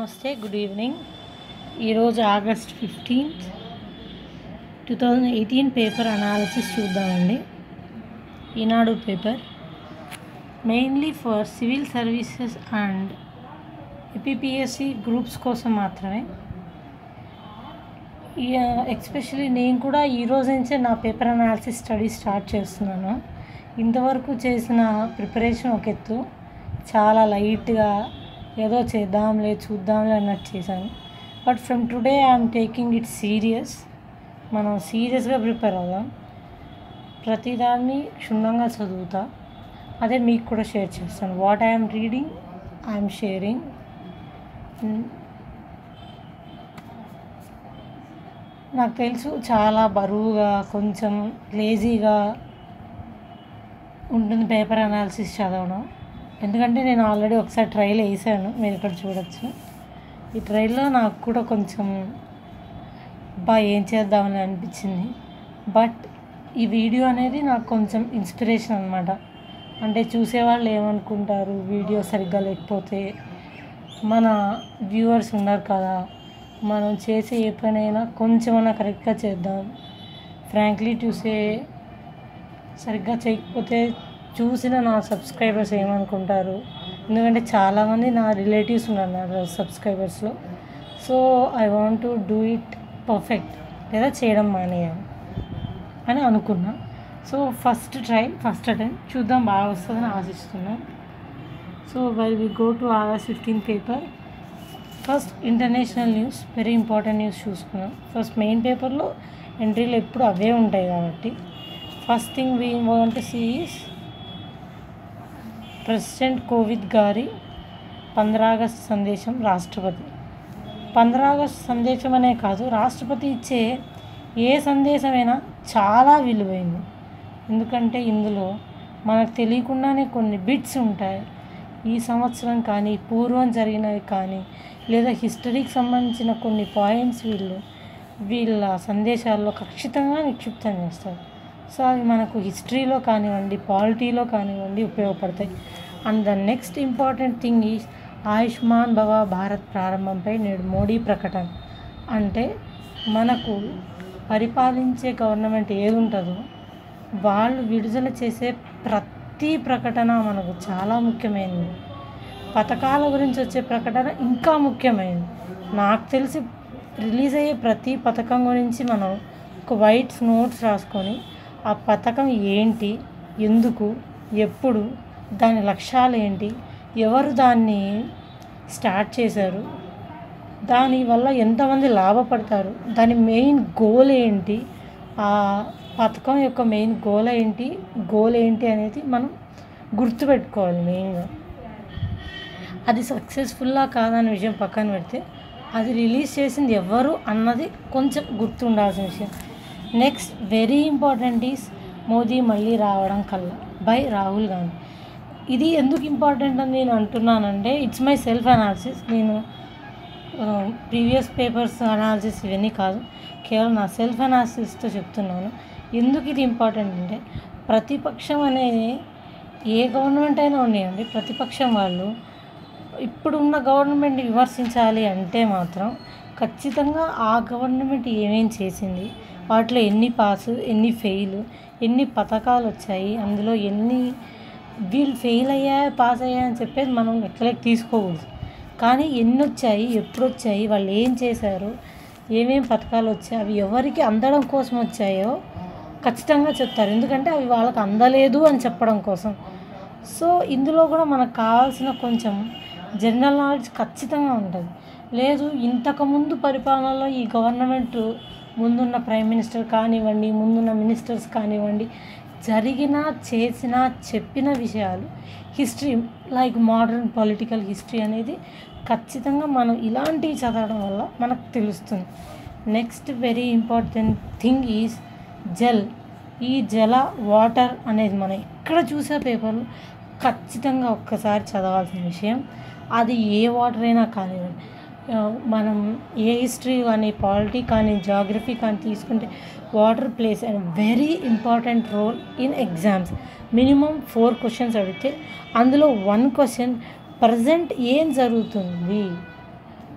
నమస్తే good evening ఈరోజు August fifteenth two thousand eighteen paper analysis చూద్దామండి Eenadu paper mainly for civil services and APPSC groups కోసం మాత్రమే especially నేను కూడా ఈ రోజు నుంచే నా పేపర్ అనాలిసిస్ స్టడీ స్టార్ట్ చేస్తున్నాను ఇంతవరకు చేసిన ప్రిపరేషన్ ఒక ఎత్తు చాలా లైట్గా ఏదో చేద్దాంలే చూద్దాంలే అన్నట్టు చేశాను but from today I'm taking it serious మనం సీరియస్గా ప్రిపేర్ అవుదాం ప్రతిదాన్ని క్షుణ్ణంగా చదువుతా అదే మీకు కూడా షేర్ చేస్తాను what I'm reading I'm sharing నాకు తెలుసు చాలా బరువుగా కొంచెం లేజీగా ఉంటుంది పేపర్ అనాలిసిస్ చదవడం ఎందుకంటే నేను ఆల్రెడీ ఒకసారి ట్రైల్ వేసాను మీరు ఇక్కడ చూడొచ్చు ఈ ట్రైల్లో నాకు కూడా కొంచెం బా ఏం చేద్దామని అనిపించింది బట్ ఈ వీడియో అనేది నాకు కొంచెం ఇన్స్పిరేషన్ అనమాట అంటే చూసేవాళ్ళు ఏమనుకుంటారు వీడియో సరిగ్గా లేకపోతే మన వ్యూవర్స్ ఉన్నారు కదా మనం చేసే ఏ పనైనా కొంచెమైనా కరెక్ట్గా చేద్దాం ఫ్రాంక్లీ చూసే సరిగ్గా చేయకపోతే చూసిన నా సబ్స్క్రైబర్స్ ఏమనుకుంటారు ఎందుకంటే చాలామంది నా రిలేటివ్స్ ఉన్నారు నా సబ్స్క్రైబర్స్లో so I want to do it perfect లేదా చేయడం మానేయాలి అని అనుకున్నా so first try first attempt చూద్దాం బాగా వస్తుందని ఆశిస్తున్నాం so while we go to August fifteen paper first international news very important news చూసుకున్నాం ఫస్ట్ మెయిన్ పేపర్లో ఎంట్రీలు ఎప్పుడు అవే ఉంటాయి కాబట్టి ఫస్ట్ థింగ్ వీ వాంట్ సీఈస్ ప్రెసిడెంట్ కోవిద్ గారి పంద్రా ఆగస్ట్ సందేశం రాష్ట్రపతి పంద్రా ఆగస్ట్ సందేశం అనే కాదు రాష్ట్రపతి ఇచ్చే ఏ సందేశమైనా చాలా విలువైంది ఎందుకంటే ఇందులో మనకు తెలియకుండానే కొన్ని బిట్స్ ఉంటాయి ఈ సంవత్సరం కానీ పూర్వం జరిగినవి కానీ లేదా హిస్టరీకి సంబంధించిన కొన్ని పాయింట్స్ వీళ్ళు వీళ్ళ సందేశాల్లో ఖచ్చితంగా నిక్షిప్తం చేస్తారు సో అవి మనకు హిస్టరీలో కానివ్వండి పాలిటీలో కానివ్వండి ఉపయోగపడతాయి and the next important thing is Ayushman Bhava Bharat ప్రారంభంపై నేడు మోడీ ప్రకటన అంటే మనకు పరిపాలించే గవర్నమెంట్ ఏది ఉంటుందో వాళ్ళు విడుదల చేసే ప్రతి ప్రకటన మనకు చాలా ముఖ్యమైనది పథకాల గురించి వచ్చే ప్రకటన ఇంకా ముఖ్యమైనది నాకు తెలిసి రిలీజ్ అయ్యే ప్రతి పథకం గురించి మనం ఒక వైట్ నోట్స్ రాసుకొని ఆ పథకం ఏంటి ఎందుకు ఎప్పుడు దాని లక్ష్యాలు ఏంటి ఎవరు దాన్ని స్టార్ట్ చేశారు దానివల్ల ఎంతమంది లాభపడతారు దాని మెయిన్ గోల్ ఏంటి ఆ పథకం యొక్క మెయిన్ గోల్ ఏంటి గోల్ ఏంటి అనేది మనం గుర్తుపెట్టుకోవాలి మెయిన్గా అది సక్సెస్ఫుల్లా కాదనే విషయం పక్కన పెడితే అది రిలీజ్ చేసింది ఎవరు అన్నది కొంచెం గుర్తుండాల్సిన విషయం next very important is Modi మళ్ళీ రావడం కల్లా బై రాహుల్ గాంధీ ఇది ఎందుకు ఇంపార్టెంట్ అని నేను అంటున్నానంటే ఇట్స్ మై సెల్ఫ్ అనాలిసిస్ నేను ప్రీవియస్ పేపర్స్ అనాలిసిస్ ఇవన్నీ కాదు కేవలం నా సెల్ఫ్ అనాలిసిస్తో చెప్తున్నాను ఎందుకు ఇది ఇంపార్టెంట్ అంటే ప్రతిపక్షం అనేది ఏ గవర్నమెంట్ అయినా ఉన్నాయండి ప్రతిపక్షం వాళ్ళు ఇప్పుడున్న గవర్నమెంట్ విమర్శించాలి అంటే మాత్రం ఖచ్చితంగా ఆ గవర్నమెంట్ ఏమేం చేసింది వాటిలో ఎన్ని పాసు ఎన్ని ఫెయిల్ ఎన్ని పథకాలు వచ్చాయి అందులో ఎన్ని వీళ్ళు ఫెయిల్ అయ్యాయా పాస్ అయ్యా అని చెప్పేది మనం లెక్కలకి తీసుకోకూడదు కానీ ఎన్ని వచ్చాయి ఎప్పుడు వచ్చాయి వాళ్ళు ఏం చేశారు ఏమేం పథకాలు వచ్చాయి అవి ఎవరికి అందడం కోసం వచ్చాయో ఖచ్చితంగా చెప్తారు ఎందుకంటే అవి వాళ్ళకి అందలేదు అని చెప్పడం కోసం సో ఇందులో కూడా మనకు కావాల్సిన కొంచెం జనరల్ నాలెడ్జ్ ఖచ్చితంగా ఉంటుంది లేదు ఇంతకుముందు పరిపాలనలో ఈ గవర్నమెంట్ ముందున్న ప్రైమ్ మినిస్టర్ కానివ్వండి ముందున్న మినిస్టర్స్ కానివ్వండి జరిగిన చేసిన చెప్పిన విషయాలు history like modern political history అనేది ఖచ్చితంగా మనం ఇలాంటివి చదవడం వల్ల మనకు తెలుస్తుంది next very important thing is జల్ ఈ జల వాటర్ అనేది మనం ఎక్కడ చూసే పేపర్లు ఖచ్చితంగా ఒక్కసారి చదవాల్సిన విషయం అది ఏ వాటర్ అయినా కానివ్వండి మనం ఏ హిస్టరీ కానీ పాలిటీ కానీ జాగ్రఫీ కానీ తీసుకుంటే water place and very important role in exams minimum four questions అడిగితే అందులో వన్ క్వశ్చన్ ప్రజెంట్ ఏం జరుగుతుంది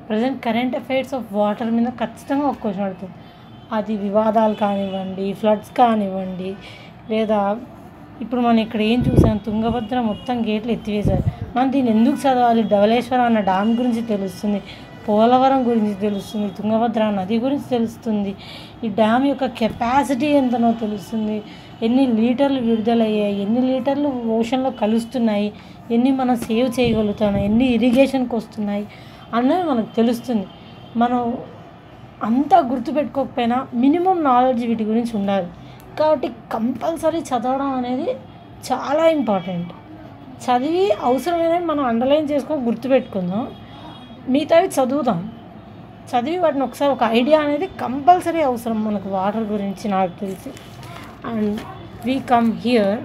present current affairs of water మీద ఖచ్చితంగా ఒక క్వశ్చన్ అడుగుతుంది అది వివాదాలు కానివ్వండి ఫ్లడ్స్ కానివ్వండి లేదా ఇప్పుడు మనం ఇక్కడ ఏం చూసాం తుంగభద్ర మొత్తం గేట్లు ఎత్తివేశారు మనం దీన్ని ఎందుకు చదవాలి ధవళేశ్వరం అన్న డామ్ గురించి తెలుస్తుంది పోలవరం గురించి తెలుస్తుంది తుంగభద్ర నది గురించి తెలుస్తుంది ఈ డ్యామ్ యొక్క కెపాసిటీ ఎంతనో తెలుస్తుంది ఎన్ని లీటర్లు విడుదలయ్యాయి ఎన్ని లీటర్లు ఓషన్లో కలుస్తున్నాయి ఎన్ని మనం సేవ్ చేయగలుగుతున్నాం ఎన్ని ఇరిగేషన్కి వస్తున్నాయి అన్నది మనకు తెలుస్తుంది మనం అంతా గుర్తుపెట్టుకోకపోయినా మినిమం నాలెడ్జ్ వీటి గురించి ఉండాలి కాబట్టి కంపల్సరీ చదవడం అనేది చాలా ఇంపార్టెంట్ చదివి అవసరమైన మనం అండర్లైన్ చేసుకొని గుర్తుపెట్టుకుందాం మిగతావి చదువుదాం చదివి వాటిని ఒకసారి ఒక ఐడియా అనేది కంపల్సరీ అవసరం మనకు వాటర్ గురించి నాకు తెలిసి అండ్ వీ కమ్ హియర్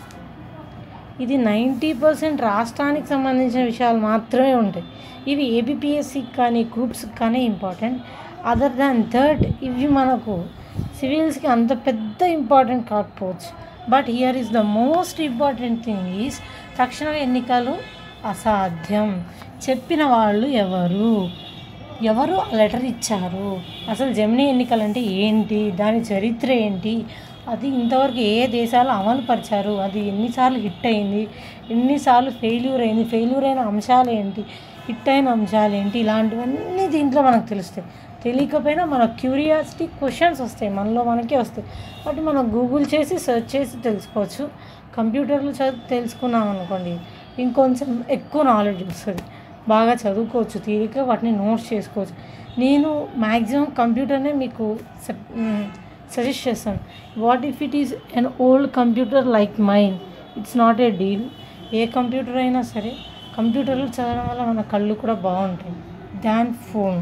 ఇది నైంటీ పర్సెంట్ రాష్ట్రానికి సంబంధించిన విషయాలు మాత్రమే ఉంటాయి ఇవి ఏబిపిఎస్సికి కానీ గ్రూప్స్కి కానీ ఇంపార్టెంట్ అదర్ దాన్ థర్డ్ ఇవి మనకు సివిల్స్కి అంత పెద్ద ఇంపార్టెంట్ కాకపోవచ్చు but here is the most important thing is తక్షణ ఎన్నికలు అసాధ్యం చెప్పిన వాళ్ళు ఎవరు ఎవరు ఆ లెటర్ ఇచ్చారు అసలు జమినీ ఎన్నికలు అంటే ఏంటి దాని చరిత్ర ఏంటి అది ఇంతవరకు ఏ దేశాలు అమలు పరిచారు అది ఎన్నిసార్లు హిట్ అయింది ఎన్నిసార్లు ఫెయిల్యూర్ అయింది ఫెయిల్యూర్ అయిన అంశాలు ఏంటి హిట్ అయిన అంశాలు ఏంటి ఇలాంటివన్నీ దీంట్లో మనకు తెలుస్తాయి తెలియకపోయినా మన క్యూరియాసిటీ క్వశ్చన్స్ వస్తాయి మనలో మనకే వస్తాయి బట్ మనం గూగుల్ చేసి సెర్చ్ చేసి తెలుసుకోవచ్చు కంప్యూటర్లో చదివి తెలుసుకున్నాం అనుకోండి ఇంకొంచెం ఎక్కువ నాలెడ్జ్ వస్తుంది బాగా చదువుకోవచ్చు తీరిక వాటిని నోట్స్ చేసుకోవచ్చు నేను మ్యాక్సిమం కంప్యూటర్నే మీకు సజెస్ట్ చేస్తాను what if it is an old computer like mine it's not a deal a computer అయినా సరే కంప్యూటర్లో చదవడం వల్ల మన కళ్ళు కూడా బాగుంటాయి than phone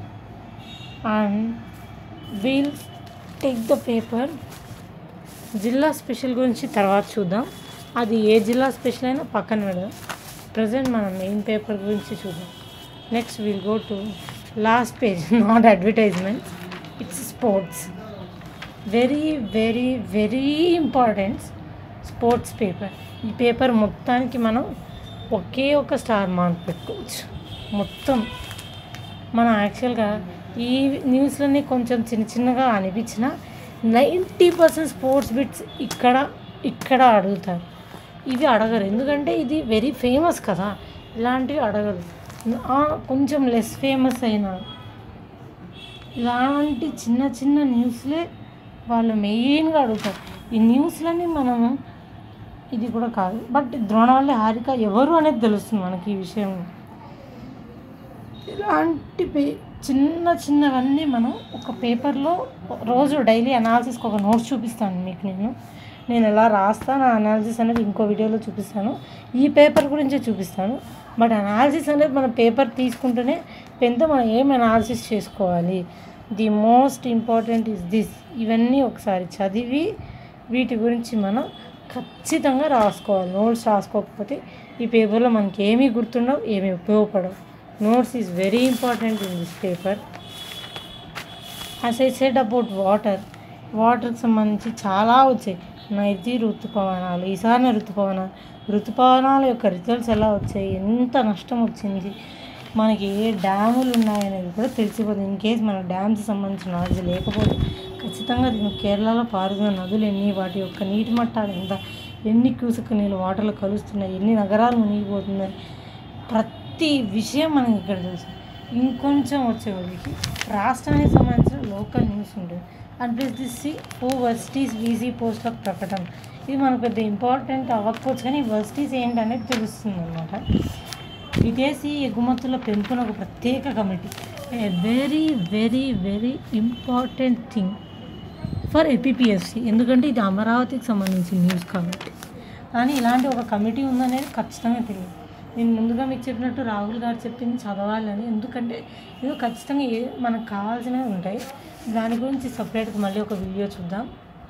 and we'll take the paper జిల్లా స్పెషల్ గురించి తర్వాత చూద్దాం అది ఏ జిల్లా స్పెషల్ అయినా పక్కన పెడదాం ప్రజెంట్ మనం మెయిన్ పేపర్ గురించి చూద్దాం next will go to last page not advertisement it's sports very very very important sports paper ఈ పేపర్ మొత్తానికి మనం ఒకే ఒక స్టార్ మార్క్ పెట్టుకోవచ్చు మొత్తం మనం యాక్చువల్గా ఈ న్యూస్లన్నీ కొంచెం చిన్న చిన్నగా అనిపించిన నైంటీ పర్సెంట్ స్పోర్ట్స్ బిట్స్ ఇక్కడ ఇక్కడ అడుగుతారు ఇవి అడగరు ఎందుకంటే ఇది వెరీ ఫేమస్ కదా ఇలాంటివి అడగరు ఆ, కొంచెం లెస్ ఫేమస్ అయిన ఇలాంటి చిన్న చిన్న న్యూస్లే వాళ్ళు మెయిన్గా అడుగుతారు ఈ న్యూస్లన్నీ మనము ఇది కూడా కాదు బట్ ద్రోణావళి హారిక ఎవరు అనేది తెలుస్తుంది మనకి ఈ విషయం ఇలాంటి పే చిన్న చిన్నవన్నీ మనం ఒక పేపర్లో రోజు డైలీ అనాలిసిస్కి ఒక నోట్స్ చూపిస్తాను మీకు నేను నేను ఎలా రాస్తాను ఆ అనాలిసిస్ అనేది ఇంకో వీడియోలో చూపిస్తాను ఈ పేపర్ గురించే చూపిస్తాను బట్ అనాలిసిస్ అనేది మన పేపర్ తీసుకుంటూనే పెన్తో మనం ఏం అనాలిసిస్ చేసుకోవాలి the most important is this ఇవన్నీ ఒకసారి చదివి వీటి గురించి మనం ఖచ్చితంగా రాసుకోవాలి నోట్స్ రాసుకోకపోతే ఈ పేపర్లో మనకి ఏమీ గుర్తుండవు ఏమీ ఉపయోగపడవు notes is very important in this paper as I said about water వాటర్కి సంబంధించి చాలా వచ్చాయి నైతి ఋతుపవనాలు ఈశాన్య ఋతుపవనాలు ఋతుపవనాల యొక్క రిజల్ట్స్ ఎలా వచ్చాయి ఎంత నష్టం వచ్చింది మనకి ఏ డ్యాములు ఉన్నాయనేది కూడా తెలిసిపోతుంది ఇన్ కేస్ మన డ్యామ్స్ సంబంధించిన నాలెడ్జ్ లేకపోతే ఖచ్చితంగా దీని కేరళలో పారుతున్న నదులు ఎన్ని వాటి యొక్క నీటి మట్టాలు ఎంత ఎన్ని క్యూసెక్ నీళ్ళు వాటర్లో కలుస్తున్నాయి ఎన్ని నగరాలు మునిగిపోతున్నాయి ప్రతి విషయం మనకి ఇక్కడ తెలుసు ఇంకొంచెం వచ్చేవాళ్ళకి రాష్ట్రానికి సంబంధించిన లోకల్ న్యూస్ ఉంటుంది and plus this C O వర్సిటీస్ వీజీ పోస్ట్ ఆఫ్ ప్రకటన ఇది మనకు పెద్ద ఇంపార్టెంట్ అవ్వకపోవచ్చు కానీ వర్సిటీస్ ఏంటనేది తెలుస్తుంది అనమాట విదేశీ ఎగుమతుల పెంపునకు ప్రత్యేక committee a very very very important thing for APSC ఎందుకంటే ఇది అమరావతికి సంబంధించిన న్యూస్ కాబట్టి కానీ ఇలాంటి ఒక కమిటీ ఉందనేది ఖచ్చితంగా తెలియదు నేను ముందుగా మీకు చెప్పినట్టు రాహుల్ గారు చెప్పింది చదవాలని ఎందుకంటే ఇది ఖచ్చితంగా ఏ మనకు కావాల్సినవి ఉంటాయి దాని గురించి సపరేట్గా మళ్ళీ ఒక వీడియో చూద్దాం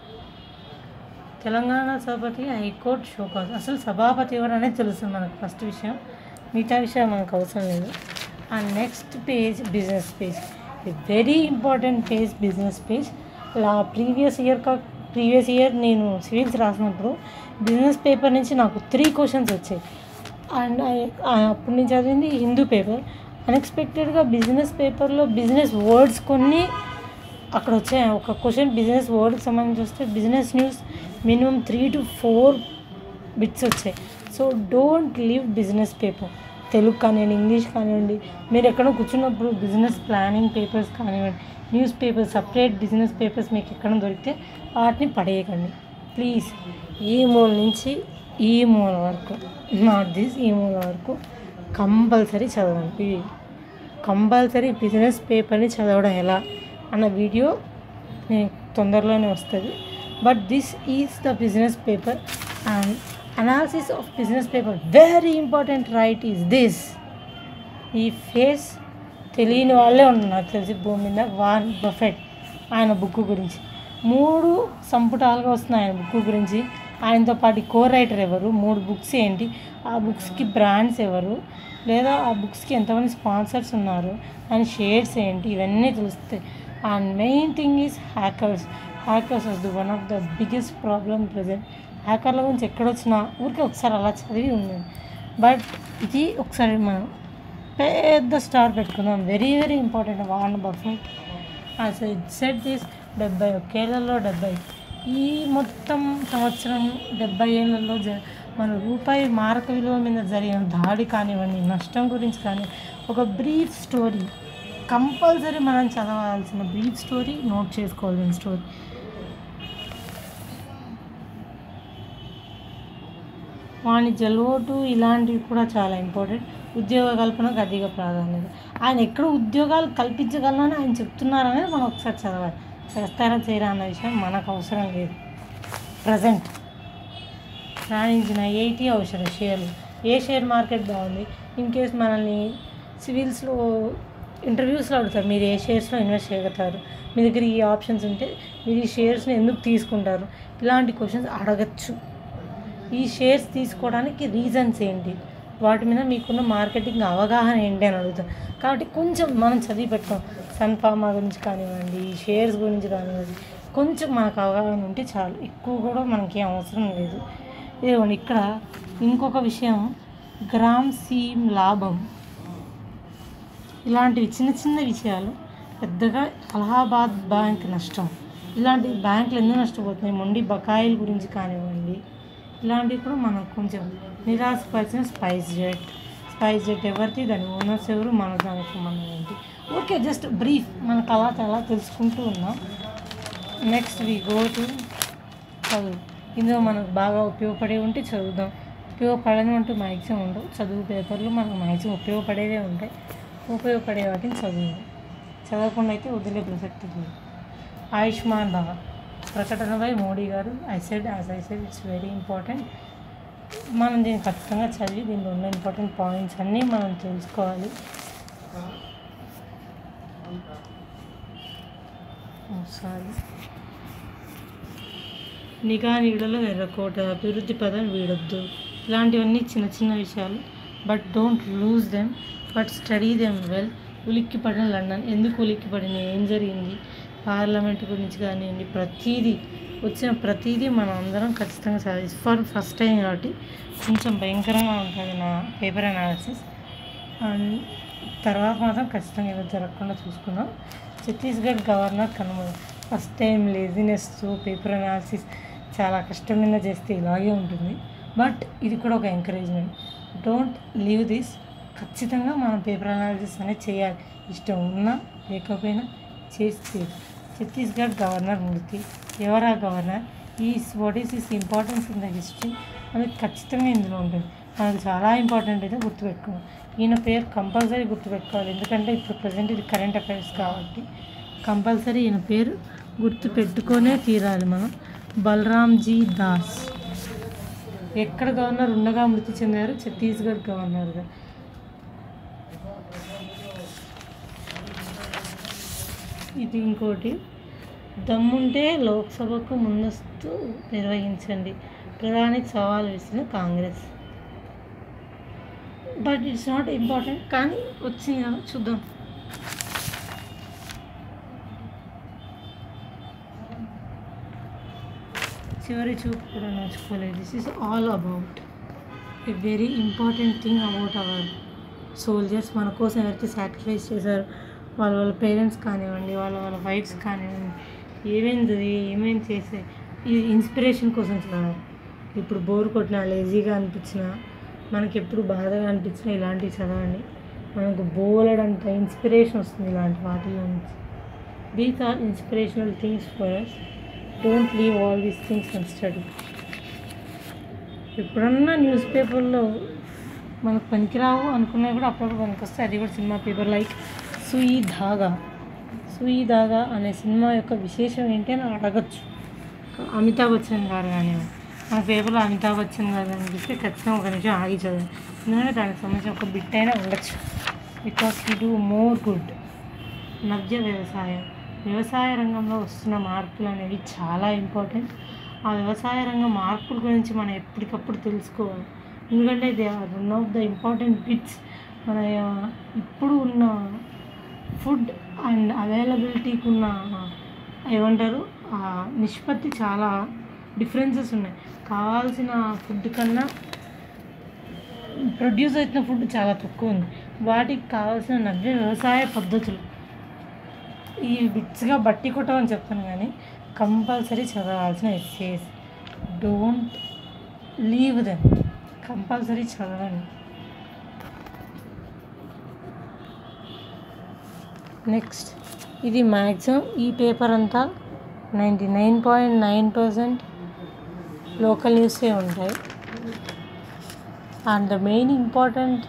తెలంగాణ సభాపతి హైకోర్టు షోకాజ్ అసలు సభాపతి ఎవరు అనేది తెలుస్తుంది మనకు ఫస్ట్ విషయం మిగతా విషయం మనకు అవసరం లేదు ఆ next page business page very important page business page లా ప్రీవియస్ ఇయర్ కా ప్రీవియస్ ఇయర్ నేను సివిల్స్ రాసినప్పుడు బిజినెస్ పేపర్ నుంచి నాకు త్రీ క్వశ్చన్స్ వచ్చాయి అండ్ అప్పుడు నేను చదివింది హిందూ పేపర్ అన్ఎక్స్పెక్టెడ్గా బిజినెస్ పేపర్లో బిజినెస్ వర్డ్స్ కొన్ని అక్కడ వచ్చాయి ఒక క్వశ్చన్ బిజినెస్ వర్డ్కి సంబంధించి వస్తే business news minimum three to four bits వచ్చాయి so don't leave business paper Telugu కానివ్వండి ఇంగ్లీష్ కానివ్వండి మీరు ఎక్కడో కూర్చున్నప్పుడు బిజినెస్ ప్లానింగ్ పేపర్స్ కానివ్వండి newspapers separate business papers మీకు ఎక్కడ దొరికితే వాటిని పడేయకండి ప్లీజ్ ఈ మూల నుంచి ఈ మూల వరకు నాట్ దిస్ ఈ మూల వరకు కంపల్సరీ చదవండి కంపల్సరీ బిజినెస్ పేపర్ని చదవడం ఎలా అన్న వీడియో నేను తొందరలోనే వస్తుంది but this is the business paper and analysis of business paper very important right is this ఈ ఫేస్ తెలియని వాళ్ళే ఉన్నారు నాకు తెలిసి భూమి మీద వాన్ బఫెట్ ఆయన బుక్ గురించి మూడు సంపుటాలుగా వస్తున్నాయి ఆయన బుక్ గురించి ఆయనతో పాటు కో రైటర్ ఎవరు మూడు బుక్స్ ఏంటి ఆ బుక్స్కి బ్రాండ్స్ ఎవరు లేదా ఆ బుక్స్కి ఎంతమంది స్పాన్సర్స్ ఉన్నారు అండ్ షేర్స్ ఏంటి ఇవన్నీ తెలుస్తాయి and main thing is hackers hackers was the one of the biggest problem present హ్యాకర్ల గురించి ఎక్కడొచ్చినా ఊరికే ఒకసారి అలా చదివి ఉండండి బట్ ఇది ఒకసారి మనం పెద్ద స్టార్ పెట్టుకుందాం very very important Warren Buffett అసలు సెట్ దిస్ డెబ్బై ఒకేళ్లలో డెబ్బై ఈ మొత్తం సంవత్సరం డెబ్బై ఏళ్ళలో జ మన రూపాయి మారక విలువ మీద జరిగిన దాడి కానివ్వండి నష్టం గురించి కానీ ఒక బ్రీఫ్ స్టోరీ కంపల్సరీ మనం చదవాల్సిన బ్రీఫ్ స్టోరీ నోట్ చేసుకోవాల్సిన స్టోరీ వాణిజ్య లోటు ఇలాంటివి కూడా చాలా ఇంపార్టెంట్ ఉద్యోగ కల్పనకు అధిక ప్రాధాన్యత ఆయన ఎక్కడ ఉద్యోగాలు కల్పించగలనని ఆయన చెప్తున్నారనేది మనం ఒకసారి చదవాలి చేస్తారా చేయరా అన్న విషయం మనకు అవసరం లేదు ప్రజెంట్ రాణించిన ఎయిటీ అవసరం షేర్లు ఏ షేర్ మార్కెట్ బాగుంది ఇన్ కేస్ మనల్ని సివిల్స్లో ఇంటర్వ్యూస్లో అడుగుతారు మీరు ఏ షేర్స్లో ఇన్వెస్ట్ చేయగలుగుతారు మీ దగ్గర ఈ ఆప్షన్స్ ఉంటే మీరు ఈ షేర్స్ని ఎందుకు తీసుకుంటారు ఇలాంటి క్వశ్చన్స్ అడగచ్చు ఈ షేర్స్ తీసుకోవడానికి రీజన్స్ ఏంటి వాటి మీద మీకున్న మార్కెటింగ్ అవగాహన ఏంటి అని అడుగుతాం కాబట్టి కొంచెం మనం చదివి పెట్టాం సన్ఫార్మా గురించి కానివ్వండి ఈ షేర్స్ గురించి కానివ్వండి కొంచెం మనకు అవగాహన ఉంటే చాలు ఎక్కువ కూడా మనకి అవసరం లేదు ఇదిగోండి ఇక్కడ ఇంకొక విషయం గ్రామ్ సీమ్ లాభం ఇలాంటివి చిన్న చిన్న విషయాలు పెద్దగా అలహాబాద్ బ్యాంక్ నష్టం ఇలాంటి బ్యాంకులు ఎందుకు నష్టపోతున్నాయి మొండి బకాయిల గురించి కానివ్వండి ఇలాంటివి కూడా మనం కొంచెం నిరాశపరిచిన స్పైస్ జెట్ స్పైస్ జెట్ ఎవరిది దాని ఓనర్స్ ఎవరు మన దానికి సంబంధం ఏంటి ఓకే జస్ట్ బ్రీఫ్ మనకు అలా అలా తెలుసుకుంటూ ఉన్నాం నెక్స్ట్ వి గో టు చదువు ఇందులో మనకు బాగా ఉపయోగపడే ఉంటే చదువుదాం ఉపయోగపడని అంటూ మ్యాక్సిమం ఉండవు చదువు పేపర్లు మనకు మ్యాక్సిమం ఉపయోగపడేవే ఉంటాయి ఉపయోగపడే వాటిని చదువుదాం చదవకుండా అయితే వదిలే ప్రసక్తి లేదు ఆయుష్మాన్ భవ ప్రకటనపై మోడీ గారు I said as I said it's very important మనం దీన్ని ఖచ్చితంగా చదివి దీనిలో ఉన్న ఇంపార్టెంట్ పాయింట్స్ అన్నీ మనం తెలుసుకోవాలి సారీ నిఘా నీడలో ఎర్రకోట అభివృద్ధి పదం వీడొద్దు ఇలాంటివన్నీ చిన్న చిన్న విషయాలు but don't lose them but study them well ఉలిక్కిపడిన లండన్ ఎందుకు ఉలిక్కిపడిన ఏం జరిగింది పార్లమెంట్ గురించి కానివ్వండి ప్రతీదీ వచ్చిన ప్రతీదీ మనం అందరం ఖచ్చితంగా చదివి ఫర్ ఫస్ట్ టైం కాబట్టి కొంచెం భయంకరంగా ఉంటుంది నా పేపర్ అనాలిసిస్ అండ్ తర్వాత మాత్రం ఖచ్చితంగా ఏదో జరగకుండా చూసుకున్నాం ఛత్తీస్గఢ్ గవర్నర్ కనుమ first time laziness paper analysis చాలా కష్టం మీద చేస్తే ఇలాగే ఉంటుంది బట్ ఇది కూడా ఒక ఎంకరేజ్మెంట్ డోంట్ లీవ్ దిస్ ఖచ్చితంగా మనం పేపర్ అనాలిసిస్ అనేది చేయాలి ఇష్టం ఉన్నా లేకపోయినా చేస్తే ఛత్తీస్గఢ్ గవర్నర్ మూర్తి ఎవరా గవర్నర్ ఈ what is is importance in the history అనేది ఖచ్చితంగా ఇందులో ఉంటుంది మనకు చాలా ఇంపార్టెంట్ అయితే గుర్తుపెట్టుకోవాలి ఈయన పేరు కంపల్సరీ గుర్తుపెట్టుకోవాలి ఎందుకంటే ఇప్పుడు ప్రజెంట్ ఇది కరెంట్ అఫైర్స్ కాబట్టి కంపల్సరీ ఈయన పేరు గుర్తు పెట్టుకొనే తీరాలి మనం బలరామ్జీ దాస్ ఎక్కడ గవర్నర్ ఉండగా మృతి చెందారు ఛత్తీస్గఢ్ గవర్నర్గా ఇది ఇంకోటి దమ్ముంటే లోక్సభకు ముందస్తు నిర్వహించండి ప్రధానికి సవాల్ విసిన Congress but it's not important కానీ వచ్చింది కదా చూద్దాం చివరి చూపు కూడా నోచుకోలేదు this is all about a very important thing about our soldiers మన కోసం ఎవరైతే సాక్రిఫైస్ చేశారో వాళ్ళ వాళ్ళ పేరెంట్స్ కానివ్వండి వాళ్ళ వాళ్ళ వైఫ్స్ కానివ్వండి ఏమేమి చదివి ఏమేమి చేసే ఇది ఇన్స్పిరేషన్ కోసం చదవాలి ఇప్పుడు బోర్ కొట్టినా లేజీగా అనిపించినా మనకి ఎప్పుడు బాధగా అనిపించినా ఇలాంటివి చదవండి మనకు బోలెడంత ఇన్స్పిరేషన్ వస్తుంది ఇలాంటి వాటిలో నుంచి these are inspirational things for us don't leave all these things and study ఎప్పుడన్నా న్యూస్ పేపర్లో మనకు పనికిరావు అనుకున్నా కూడా అప్పుడప్పుడు పనికొస్తాయి అది కూడా cinema paper like Sui Dhaga Sui Dhaga అనే సినిమా యొక్క విశేషం ఏంటి అని అడగచ్చు అమితాబ్ బచ్చన్ గారు కానీ మన పేపర్లో అమితాబ్ బచ్చన్ గారు అనిపిస్తే ఖచ్చితంగా ఒక నిమిషం ఆగి చదవండి ఎందుకంటే దానికి సంబంధించిన ఒక బిట్ అయినా ఉండొచ్చు because he do more good నవ్య వ్యవసాయం వ్యవసాయ రంగంలో వస్తున్న మార్పులు అనేవి చాలా ఇంపార్టెంట్ ఆ వ్యవసాయ రంగం మార్పుల గురించి మనం ఎప్పటికప్పుడు తెలుసుకోవాలి ఎందుకంటే they are one of the important bits మన ఇప్పుడు ఉన్న ఫుడ్ అండ్ అవైలబిలిటీకి ఉన్న ఏమంటారు ఆ నిష్పత్తి చాలా డిఫరెన్సెస్ ఉన్నాయి కావాల్సిన ఫుడ్ కన్నా ప్రొడ్యూస్ అవుతున్న ఫుడ్ చాలా తక్కువ ఉంది వాటికి కావాల్సిన నవ్య వ్యవసాయ పద్ధతులు ఈ బిట్స్గా బట్టి కొట్టమని చెప్తాను కానీ కంపల్సరీ చదవాల్సిన essays don't leave them compulsory చదవండి నెక్స్ట్ ఇది మ్యాక్సిమం ఈ పేపర్ అంతా ninety nine point nine percent local న్యూసే ఉంటాయి and the main important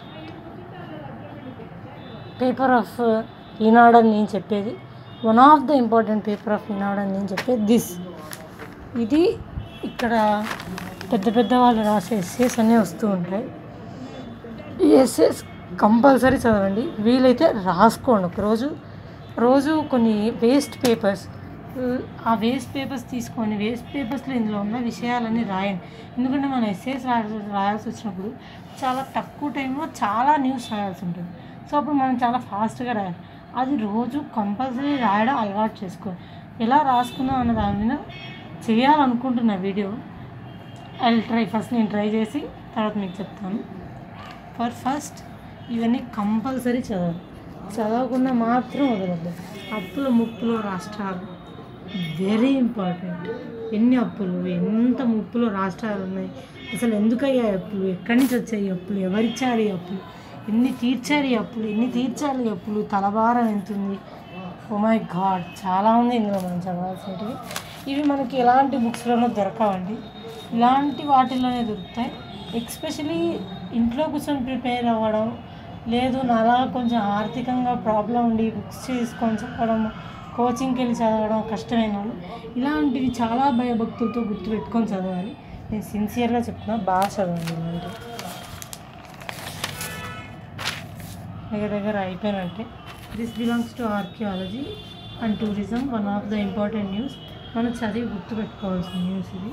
paper of Eenadu అని నేను చెప్పేది one of the important paper of Eenadu అని నేను చెప్పేది దిస్ ఇది ఇక్కడ పెద్ద పెద్ద వాళ్ళు రాసే ఎస్సేస్ అన్నీ వస్తూ ఉంటాయి ఈ ఎస్సేస్ కంపల్సరీ చదవండి వీలైతే రాసుకోండి ఒకరోజు రోజు కొన్ని వేస్ట్ పేపర్స్ ఆ వేస్ట్ పేపర్స్ తీసుకొని వేస్ట్ పేపర్స్లో ఇందులో ఉన్న విషయాలన్నీ రాయండి ఎందుకంటే మనం ఎస్సేస్ రాయాల్సి వచ్చినప్పుడు చాలా తక్కువ టైంలో చాలా న్యూస్ రాయాల్సి ఉంటుంది సో అప్పుడు మనం చాలా ఫాస్ట్గా రాయాలి అది రోజు కంపల్సరీ రాయడం అలవాటు చేసుకో ఎలా రాసుకుందాం అన్న దాని మీద చేయాలనుకుంటున్న వీడియో ఐ ట్రై ఫస్ట్ నేను ట్రై చేసి తర్వాత మీకు చెప్తాను ఫర్ ఫస్ట్ ఇవన్నీ కంపల్సరీ చదవాలి చదవకుండా మాత్రం వదలద్దు అప్పుల ముప్పులో రాష్ట్రాలు వెరీ ఇంపార్టెంట్ ఎన్ని అప్పులు ఎంత ముప్పులో రాష్ట్రాలు ఉన్నాయి అసలు ఎందుకు అయ్యాయి అప్పులు ఎక్కడి నుంచి వచ్చాయి ఈ అప్పులు ఎవరిచ్చారు ఈ అప్పులు ఎన్ని తీర్చారు ఈ అప్పులు ఎన్ని తీర్చాలి ఈ అప్పులు తలభారం ఎంత ఉంది ఓ మై గాడ్ చాలా ఉంది ఇందులో మనం చదవాల్సినవి ఇవి మనకి ఎలాంటి బుక్స్లోనూ దొరకవండి ఇలాంటి వాటిల్లోనే దొరుకుతాయి ఎక్స్పెషలీ ఇంట్లో కూర్చొని ప్రిపేర్ అవ్వడం లేదు నాలా కొంచెం ఆర్థికంగా ప్రాబ్లం ఉండి బుక్స్ తీసుకొని చదవడం కోచింగ్కి వెళ్ళి చదవడం కష్టమైన వాళ్ళు ఇలాంటివి చాలా భయభక్తులతో గుర్తుపెట్టుకొని చదవాలి నేను సిన్సియర్గా చెప్తున్నా బాగా చదవండి ఇలాంటివి దగ్గర దగ్గర అయిపోయినట్టే this belongs to archaeology and tourism one of the important news మనం చదివి గుర్తుపెట్టుకోవాల్సిన న్యూస్ ఇది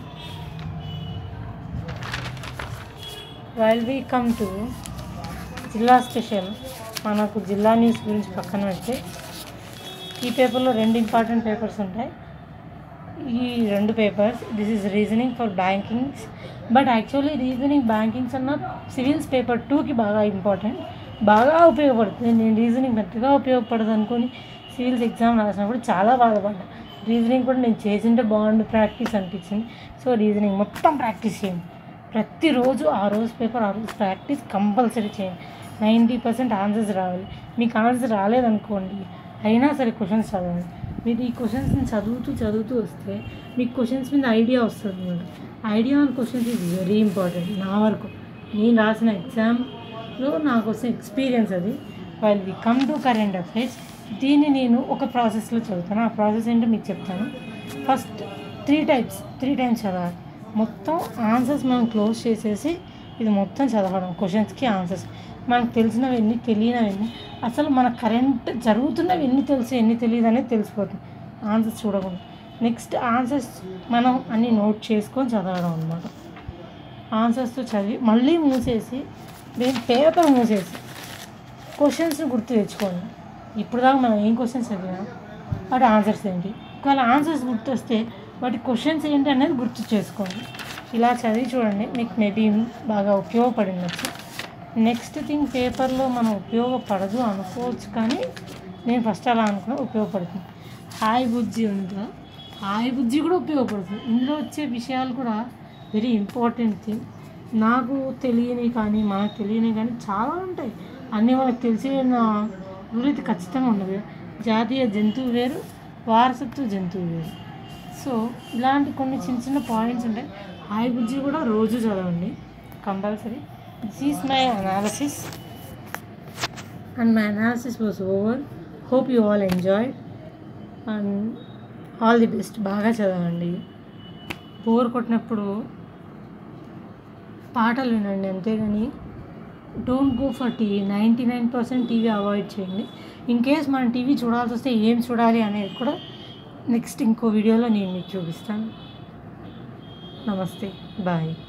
వైల్ వీ కమ్ టు జిల్లా స్పెషల్ మనకు జిల్లా న్యూస్ గురించి పక్కన పెడితే ఈ పేపర్లో రెండు ఇంపార్టెంట్ పేపర్స్ ఉంటాయి ఈ రెండు papers this is reasoning for bankings but actually reasoning bankings అన్న సివిల్స్ పేపర్ టూకి బాగా ఇంపార్టెంట్ బాగా ఉపయోగపడుతుంది నేను రీజనింగ్ పెద్దగా ఉపయోగపడదు అనుకొని సివిల్స్ ఎగ్జామ్ రాసినప్పుడు చాలా బాధపడ్డా రీజనింగ్ కూడా నేను చేసింటే బాగుండు ప్రాక్టీస్ అనిపించింది సో రీజనింగ్ మొత్తం ప్రాక్టీస్ చేయండి ప్రతిరోజు ఆ రోజు పేపర్ ఆ రోజు ప్రాక్టీస్ కంపల్సరీ చేయండి నైంటీ పర్సెంట్ ఆన్సర్స్ రావాలి మీకు ఆన్సర్ రాలేదనుకోండి అయినా సరే క్వశ్చన్స్ చదవండి మీరు ఈ క్వశ్చన్స్ని చదువుతూ చదువుతూ వస్తే మీకు క్వశ్చన్స్ మీద ఐడియా వస్తుంది అనమాట idea on questions is very important నా వరకు నేను రాసిన ఎగ్జామ్లో నాకు వచ్చిన ఎక్స్పీరియన్స్ అది while we come to current affairs దీన్ని నేను ఒక ప్రాసెస్లో చదువుతాను ఆ ప్రాసెస్ ఏంటో మీకు చెప్తాను first three types three times చదవాలి మొత్తం ఆన్సర్స్ మనం క్లోజ్ చేసేసి ఇది మొత్తం చదవడం క్వశ్చన్స్కి ఆన్సర్స్ మనకు తెలిసినవి ఎన్ని తెలియనివి ఎన్ని అసలు మన కరెంట్ జరుగుతున్నవి ఎన్ని తెలుసు ఎన్ని తెలియదు అనేది తెలిసిపోతుంది ఆన్సర్స్ చూడకుండా నెక్స్ట్ ఆన్సర్స్ మనం అన్ని నోట్ చేసుకొని చదవడం అనమాట ఆన్సర్స్తో చదివి మళ్ళీ మూసేసి దీని పేపర్ మూసేసి క్వశ్చన్స్ని గుర్తు తెచ్చుకోండి ఇప్పుడు దాకా మనం ఏం క్వశ్చన్స్ చదివినా వాటి ఆన్సర్స్ ఏంటి ఒకవేళ ఆన్సర్స్ గుర్తొస్తే వాటి క్వశ్చన్స్ ఏంటి అనేది గుర్తు చేసుకోండి ఇలా చదివి చూడండి మీకు మేబీ బాగా ఉపయోగపడి ఉండొచ్చు నెక్స్ట్ థింగ్ పేపర్లో మనం ఉపయోగపడదు అనుకోవచ్చు కానీ నేను ఫస్ట్ అలా అనుకున్నా ఉపయోగపడుతుంది హాయ్ బుజ్జి ఉందా హాయ్ బుజ్జి కూడా ఉపయోగపడుతుంది ఇందులో వచ్చే విషయాలు కూడా వెరీ ఇంపార్టెంట్ థింగ్ నాకు తెలియని కానీ మనకు తెలియని కానీ చాలా ఉంటాయి అన్నీ వాళ్ళకి తెలిసిన గురైతే ఖచ్చితంగా ఉండదు జాతీయ జంతువు వేరు వారసత్వ జంతువు వేరు సో ఇలాంటి కొన్ని చిన్న చిన్న పాయింట్స్ ఉంటాయి హాయ్ బుజ్జి కూడా రోజు చదవండి compulsory this is my analysis and my analysis was over hope you all enjoy and all the best బాగా చదవండి బోర్ కొట్టినప్పుడు పాటలు వినండి అంతేగాని don't go for TV ninety nine percent TV avoid చేయండి ఇన్ కేస్ మనం టీవీ చూడాల్సి వస్తే ఏం చూడాలి అనేది కూడా నెక్స్ట్ ఇంకో వీడియోలో నేను మీకు చూపిస్తాను నమస్తే బాయ్